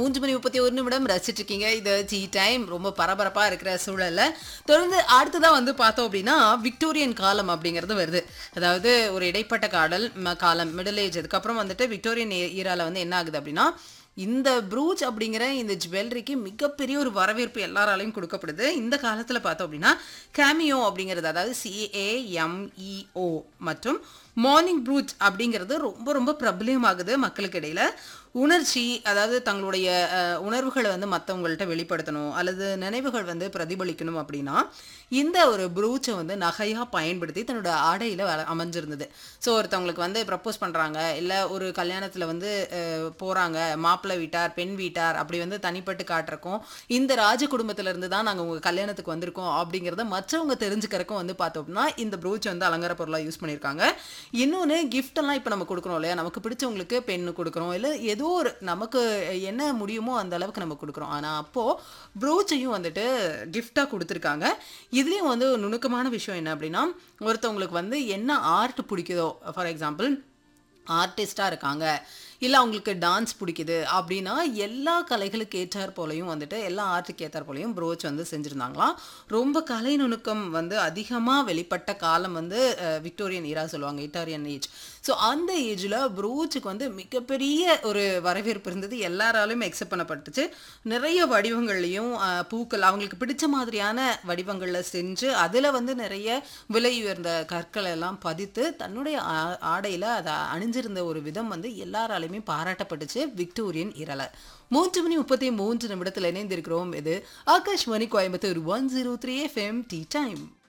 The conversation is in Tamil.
மூன்று மணி முப்பத்தி ஒரு நிமிடம் ரசிச்சிட்டு இருக்கீங்க இது டீ டைம் ரொம்ப பரபரப்பா இருக்கிற சூழல்ல தொடர்ந்து அடுத்ததான் வந்து பார்த்தோம் அப்படின்னா விக்டோரியன் காலம் அப்படிங்கிறது வருது அதாவது ஒரு இடைப்பட்ட காடல் ம- காலம் மிடில் ஏஜ் அதுக்கப்புறம் வந்துட்டு விக்டோரியன் ஈரால வந்து என்ன ஆகுது அப்படின்னா இந்த ப்ரூச் அப்படிங்கிற இந்த ஜுவல்லரிக்கு மிகப்பெரிய ஒரு வரவேற்பு எல்லாராலையும் கொடுக்கப்படுது இந்த காலத்தில் பார்த்தோம் அப்படின்னா கேமியோ அப்படிங்கிறது அதாவது சிஏஎம்இஓ மற்றும் மார்னிங் ப்ரூச் அப்படிங்கிறது ரொம்ப ரொம்ப பிரபலியமாகுது மக்களுக்கு இடையில உணர்ச்சி அதாவது தங்களுடைய அஹ், உணர்வுகளை வந்து மற்றவங்கள்ட்ட வெளிப்படுத்தணும் அல்லது நினைவுகள் வந்து பிரதிபலிக்கணும் அப்படின்னா இந்த ஒரு ப்ரூச்சை வந்து நகையாக பயன்படுத்தி தன்னோட ஆடையில் அமைஞ்சிருந்தது ஸோ ஒருத்தவங்களுக்கு வந்து ப்ரப்போஸ் பண்ணுறாங்க இல்லை ஒரு கல்யாணத்தில் வந்து அஹ், போறாங்க மாப்பிள்ளை வீட்டார் பெண் வீட்டார் அப்படி வந்து தனிப்பட்டு காட்டுறக்கும் இந்த ராஜ குடும்பத்துல இருந்து தான் நாங்கள் உங்கள் கல்யாணத்துக்கு வந்திருக்கோம் அப்படிங்கிறத மற்றவங்க தெரிஞ்சுக்கிறக்கும் வந்து பார்த்தோம்னா இந்த ப்ரூச் வந்து அலங்கார பொருளாக யூஸ் பண்ணியிருக்காங்க இன்னொன்று கிஃப்டெல்லாம் இப்போ நம்ம கொடுக்குறோம் இல்லையா நமக்கு பிடிச்சவங்களுக்கு பெண்ணு கொடுக்குறோம் இல்லை ஏதோ ஒரு நமக்கு என்ன முடியுமோ அந்த அளவுக்கு நம்ம கொடுக்குறோம் ஆனால் அப்போது ப்ரூச்சையும் வந்துட்டு கிஃப்டாக கொடுத்துருக்காங்க இதுலேயும் வந்து ஒரு நுணுக்கமான விஷயம் என்ன அப்படின்னா ஒருத்தவங்களுக்கு வந்து என்ன ஆர்ட் பிடிக்குதோ ஃபார் எக்ஸாம்பிள் ஆர்டிஸ்டாக இருக்காங்க இல்லை அவங்களுக்கு டான்ஸ் பிடிக்குது அப்படின்னா எல்லா கலைகளுக்கு ஏற்றார் போலையும் வந்துட்டு எல்லா ஆர்ட்டுக்கு ஏற்றார் போலையும் ப்ரோச் வந்து செஞ்சுருந்தாங்களாம் ரொம்ப கலை நுணுக்கம் வந்து அதிகமாக வெளிப்பட்ட காலம் வந்து அஹ், விக்டோரியன் ஈரா சொல்லுவாங்க விக்டோரியன் ஏஜ் ஸோ அந்த ஏஜில் ப்ரோச்சுக்கு வந்து மிகப்பெரிய ஒரு வரவேற்பு இருந்தது எல்லாராலையும் எக்ஸெப்ட் பண்ணப்பட்டுச்சு நிறைய வடிவங்கள்லையும் அஹ், பூக்கள் அவங்களுக்கு பிடிச்ச மாதிரியான வடிவங்களில் செஞ்சு அதில் வந்து நிறைய விலை உயர்ந்த கற்களை எல்லாம் பதித்து தன்னுடைய ஆ- ஆடையில அதை அணிஞ்சிருந்த ஒரு விதம் வந்து எல்லாராலையுமே பாராட்டப்பட்டுச்சு விக்டோரியன் இரல மூன்று மணி முப்பத்தி மூன்று நிமிடத்தில் இணைந்திருக்கிறோம் இது Akashvani Coimbatore one zero three FM tea time